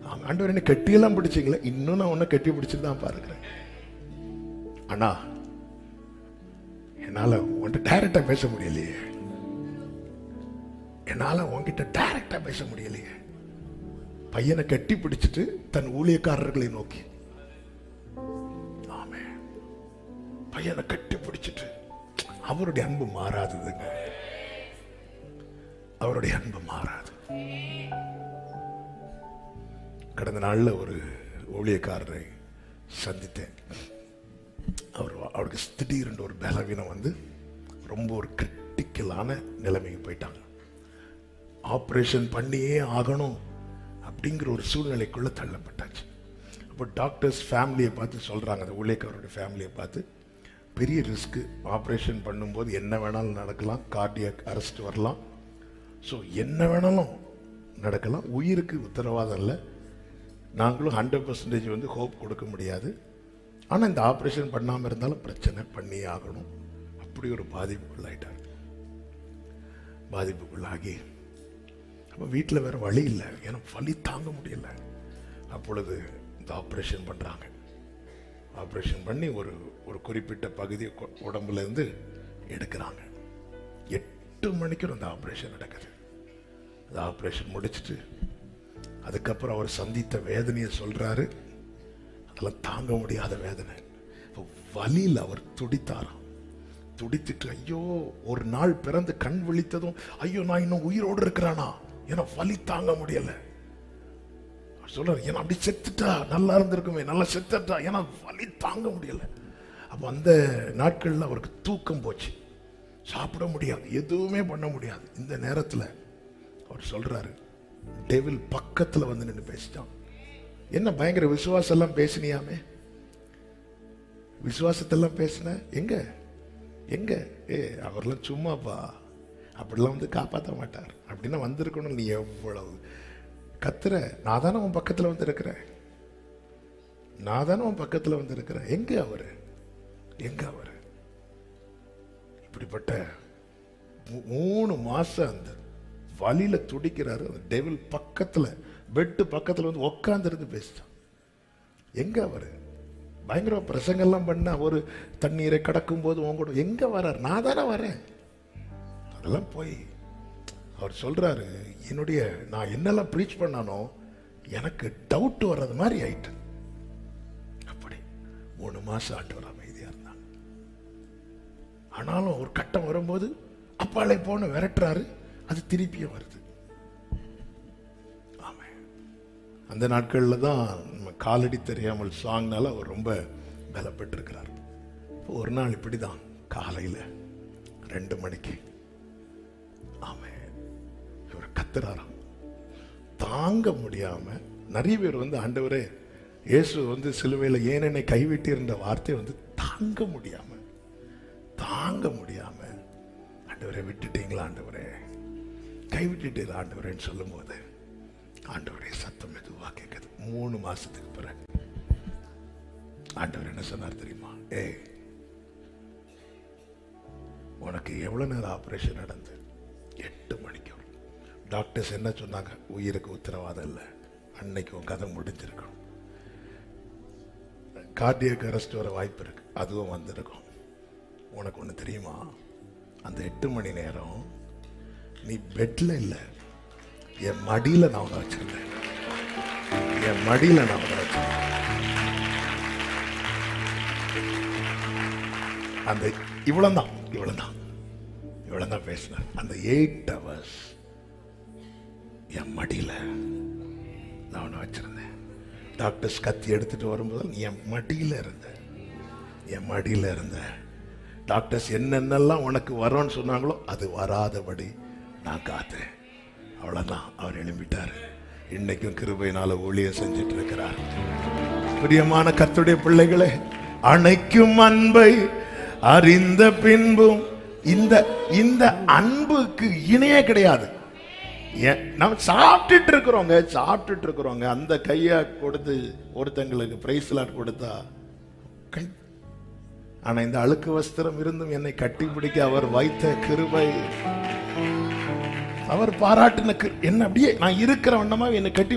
ஆண்டவர் என்ன கட்டியெல்லாம் பிடிச்சிங்களே இன்னும் நான் உன்னை கட்டி பிடிச்சிட்டு தான் பாருக்கிறேன் அண்ணா என்னால உன்கிட்ட டைரக்டா பேச முடியலையே என்னால உன்கிட்ட டைரக்டா பேச முடியலையே பையனை கட்டி பிடிச்சிட்டு தன் ஊழியக்காரர்களை நோக்கி ஆமே பையனை கட்டி பிடிச்சிட்டு அவருடைய அன்பு மாறாததுங்க அவருடைய அன்பு மாறாது கடந்த நாள்ல ஒரு ஊழியக்காரரை சந்தித்தேன் அவர் அவருக்கு திடீரென்று ஒரு பலவீனம் வந்து ரொம்ப ஒரு கிரிட்டிக்கலான நிலைமைக்கு போயிட்டாங்க ஆப்ரேஷன் பண்ணியே ஆகணும் அப்படிங்கிற ஒரு சூழ்நிலைக்குள்ள தள்ளப்பட்டாச்சு அப்போ டாக்டர்ஸ் ஃபேமிலியை பார்த்து சொல்றாங்க அந்த ஊழியக்காரருடைய ஃபேமிலியை பார்த்து பெரிய ரிஸ்க் ஆப்ரேஷன் பண்ணும்போது என்ன வேணாலும் நடக்கலாம் கார்டியக் அரெஸ்ட் வரலாம் ஸோ என்ன வேணாலும் நடக்கலாம் உயிருக்கு உத்தரவாதம் இல்லை நாங்களும் ஹண்ட்ரட் பர்சன்டேஜ் வந்து ஹோப் கொடுக்க முடியாது ஆனால் இந்த ஆப்ரேஷன் பண்ணாமல் இருந்தாலும் பிரச்சனை பண்ணியே ஆகணும் அப்படி ஒரு பாதிப்புக்குள்ளாயிட்டார் பாதிப்புக்குள்ளாகி அப்போ வீட்டில் வேற வழி இல்லை ஏன்னா வலி தாங்க முடியல அப்பொழுது இந்த ஆப்ரேஷன் பண்ணுறாங்க ஆப்ரேஷன் பண்ணி ஒரு ஒரு குறிப்பிட்ட பகுதி கொ- உடம்புல இருந்து எடுக்கிறாங்க எட்டு மணிக்கு அந்த ஆப்ரேஷன் நடக்குது அந்த ஆப்ரேஷன் முடிச்சிட்டு அதுக்கப்புறம் அவர் சந்தித்த வேதனையை சொல்றாரு அதெல்லாம் தாங்க முடியாத வேதனை இப்ப வலியில் அவர் துடித்தாராம் துடித்துட்டு ஐயோ ஒரு நாள் பிறந்து கண் விழித்ததும் ஐயோ நான் இன்னும் உயிரோடு இருக்கிறானா ஏன்னா வலி தாங்க முடியல அவர் சொல்றாரு ஏன்னா அப்படி செத்துட்டா நல்லா இருந்திருக்குமே நல்லா செத்துட்டா ஏன்னா வலி தாங்க முடியல அப்ப அந்த நாட்கள்ல அவருக்கு தூக்கம் போச்சு சாப்பிட முடியாது எதுவுமே பண்ண முடியாது இந்த நேரத்துல அவர் சொல்றாரு டெவில் பக்கத்துல வந்து நின்று பேசிட்டான் என்ன பயங்கர விசுவாசம் எல்லாம் பேசினியாமே விசுவாசத்தெல்லாம் பேசின எங்க எங்க ஏ அவர்லாம் சும்மாப்பா அப்படிலாம் வந்து காப்பாற்ற மாட்டார் அப்படின்னா வந்திருக்கணும் நீ எவ்வளவு கத்துற நான் தானே உன் பக்கத்துல வந்து இருக்கிறேன் நான் தானே உன் பக்கத்துல வந்து இருக்கிறேன் எங்க அவரு எங்க அவரு இப்படிப்பட்ட மூ- மூணு மாசம் அந்த வலியில துடிக்கிறாரு அந்த டெவில் பக்கத்துல பெட்டு பக்கத்துல வந்து உட்காந்துருந்து பேசிட்டான் எங்க அவரு பயங்கர பிரசங்கெல்லாம் பண்ண ஒரு தண்ணீரை கடக்கும் போது உன் கூட எங்க வர்றார் நான் தானே வரேன் அதெல்லாம் போய் அவர் சொல்றாரு என்னுடைய நான் என்னெல்லாம் ப்ரீச் பண்ணானோ எனக்கு டவுட் வர்றது மாதிரி ஆயிட்டு அப்படி மூணு மாசம் ஆண்டவர் அமைதியா இருந்தாங்க ஆனாலும் ஒரு கட்டம் வரும்போது அப்பாலை போன விரட்டுறாரு அது திருப்பியும் வருது ஆமென். அந்த நாட்கள்ல தான் நம்ம காலடி தெரியாமல் சாங்னால அவர் ரொம்ப பலப்பட்டிருக்கிறார் இப்போ ஒரு நாள் இப்படிதான் காலையில ரெண்டு மணிக்கு ஆமே இவர் கத்துறாராம் தாங்க முடியாம நிறைய பேர் வந்து ஆண்டவரே இயேசு வந்து சிலுவையில் ஏன் என்னை கைவிட்டீர்ன்ற வார்த்தை வந்து தாங்க முடியாம தாங்க முடியாம ஆண்டவரை விட்டுட்டீங்களா ஆண்டவரே கைவிட்டுட்டீங்களா ஆண்டவரேன்னு சொல்லும்போது ஆண்டவரே சத்தம் மெதுவா கேட்குது மூணு மாசத்துக்கு பிறகு ஆண்டவர் என்ன சொன்னார் தெரியுமா ஏய் உனக்கு எவ்வளவு நேரம் ஆபரேஷன் நடந்து எட்டு மணிக்கு டாக்டர்ஸ் என்ன சொன்னாங்க உயிருக்கு உத்தரவாதம் இல்லை அன்னைக்கு உன் கதை முடிஞ்சிருக்கணும் கார்டியக் அரெஸ்ட் வர வாய்ப்பு இருக்கு அதுவும் வந்திருக்கும் உனக்கு ஒன்று தெரியுமா அந்த எட்டு மணி நேரம் நீ பெட்ல இல்லை என் மடியில நான் உன்னை வச்சிருந்தேன் என் மடியில நான் உன்னை வச்சிருந்தேன் அந்த இவ்வளவுதான் இவ்வளவுதான் இவ்வளவுதான் பேசினேன் அந்த எயிட் ஹவர்ஸ் என் மடியில நான் உன்னை வச்சிருந்தேன் டாக்டர்ஸ் கத்தி எடுத்துட்டு வரும்போது நீ என் மடியில இருந்த என் மடியில இருந்த டாக்டர்ஸ் என்னென்னலாம் உனக்கு வரும்னு சொன்னாங்களோ அது வராதபடி நான் காத்தேன் அவ்வளவுதான் அவர் எழும்பிட்டார் இன்னைக்கும் கிருபையினால ஊழியம் செஞ்சுட்டு இருக்கிறார் பிரியமான கர்த்தருடைய பிள்ளைகளே அணைக்கும் அன்பை அறிந்த பின்பும் இந்த இந்த அன்புக்கு இணையே கிடையாது ஏன் நம்ம சாப்பிட்டுட்டு இருக்கிறோங்க சாப்பிட்டுட்டு இருக்கிறோங்க அந்த கையை கொடுத்து ஒருத்தங்களுக்கு பிரைஸ் லாட் கொடுத்தா கை ஆனா இந்த அழுக்கு வஸ்திரம் இருந்தும் என்னை கட்டிப்பிடிக்க அவர் வைத்த கிருபை அவர் பாராட்டின கிரு- என்ன அப்படியே நான் இருக்கிற வண்ணமா என்னை கட்டி